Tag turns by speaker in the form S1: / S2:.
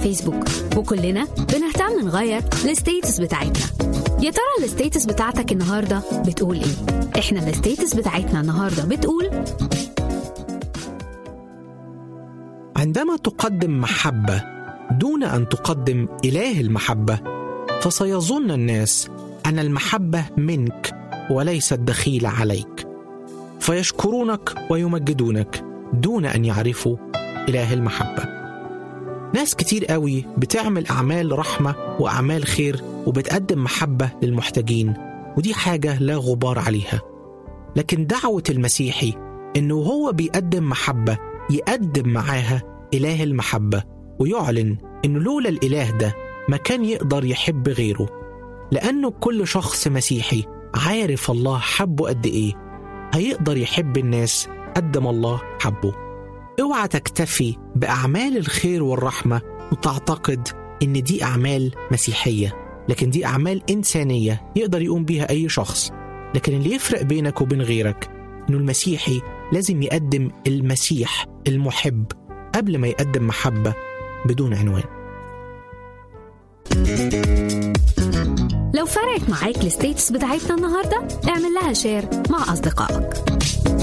S1: فيسبوك وكلنا بنهتم نغير الستيتس بتاعتنا يا ترى الستيتس بتاعتك النهارده بتقول ايه احنا الستيتس بتاعتنا النهارده بتقول
S2: عندما تقدم محبة دون أن تقدم إله المحبة فسيظن الناس أن المحبة منك وليست دخيلة عليك فيشكرونك ويمجدونك دون أن يعرفوا إله المحبة ناس كتير قوي بتعمل أعمال رحمة وأعمال خير وبتقدم محبة للمحتاجين ودي حاجة لا غبار عليها لكن دعوة المسيحي إنه هو بيقدم محبة يقدم معاها إله المحبة ويعلن إنه لولا الإله ده ما كان يقدر يحب غيره لأنه كل شخص مسيحي عارف الله حبه قد إيه هيقدر يحب الناس قد ما الله حبه اوعى تكتفي بأعمال الخير والرحمة وتعتقد إن دي أعمال مسيحية لكن دي أعمال إنسانية يقدر يقوم بيها أي شخص لكن اللي يفرق بينك وبين غيرك إنه المسيحي لازم يقدم المسيح المحب قبل ما يقدم محبة بدون عنوان
S1: لو فرقت معاك الستيتس بتاعتنا النهارده اعمل لها شير مع اصدقائك